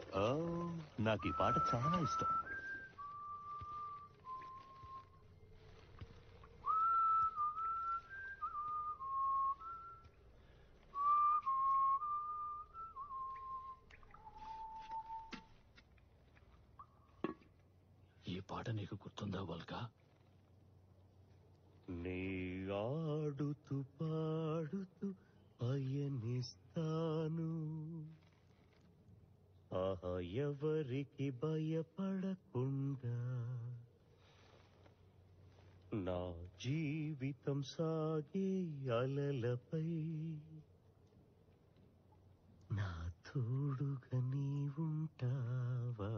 ఓ నాకు ఈ పాట చాలా ఇష్టం ఈ పాట నీకు గుర్తుందా వల్కా నీ ఆడుతూ పాడుతూ పయనిస్తాను ఆహా ఎవరికి భయపడకుండా నా జీవితం సాగే అలలపై నా తోడుగా నీవుంటావా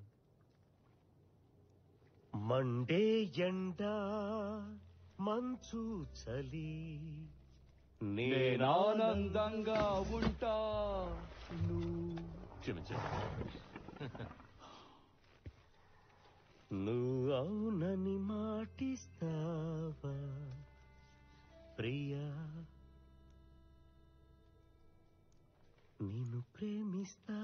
మండే ఎండ మంచు చలి నేనానందంగా ఉంటా క్షమించండి నువ్వు అవునని మాటిస్తావా ప్రియా నేను ప్రేమిస్తా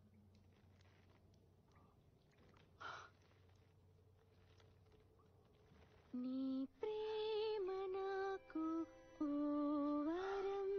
నీ ప్రేమ నాకు ఓ వరం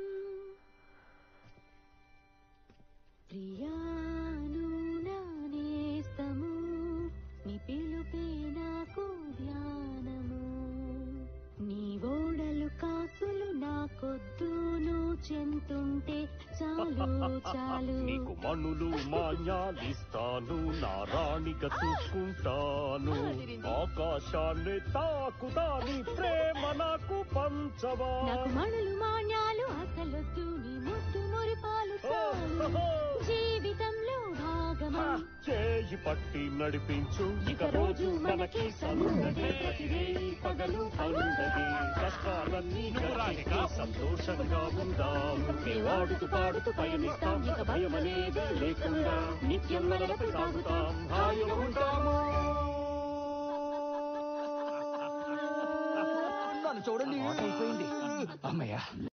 ప్రియాను నా నేస్తము నీ పిలుపే నాకు ధ్యానము నీ ఓడలు కాసులు నాకొద్దు నువ్వు చెంతుంటే చాలు చాలు నీకు మణులు మాన్యాలిస్తాను నా రాణిగా చూసుకుంటాను ఆకాశాన్ని తాకుదాని ప్రేమ నాకు పంచవా నాకు మణులు మాన్యాలు అసలొద్దు నీ ముద్దు మురిపాలు చాలు జీవితంలో భాగమా చేయి పట్టి నడిపించు ఇక రోజు మనకి సందడి ప్రతిరేయి పగలు పండది కష్టాలన్నీ గడిచి సంతోషంగా ఉందాం వాడుతూ పాడుతూ పయనిస్తాం ఇక భయం అనేది లేకుండా నిత్యం నడపై సాగుతాం హాయిగా ఉంటాము నన్ను చూడండి అయిపోయింది అమ్మయ్యా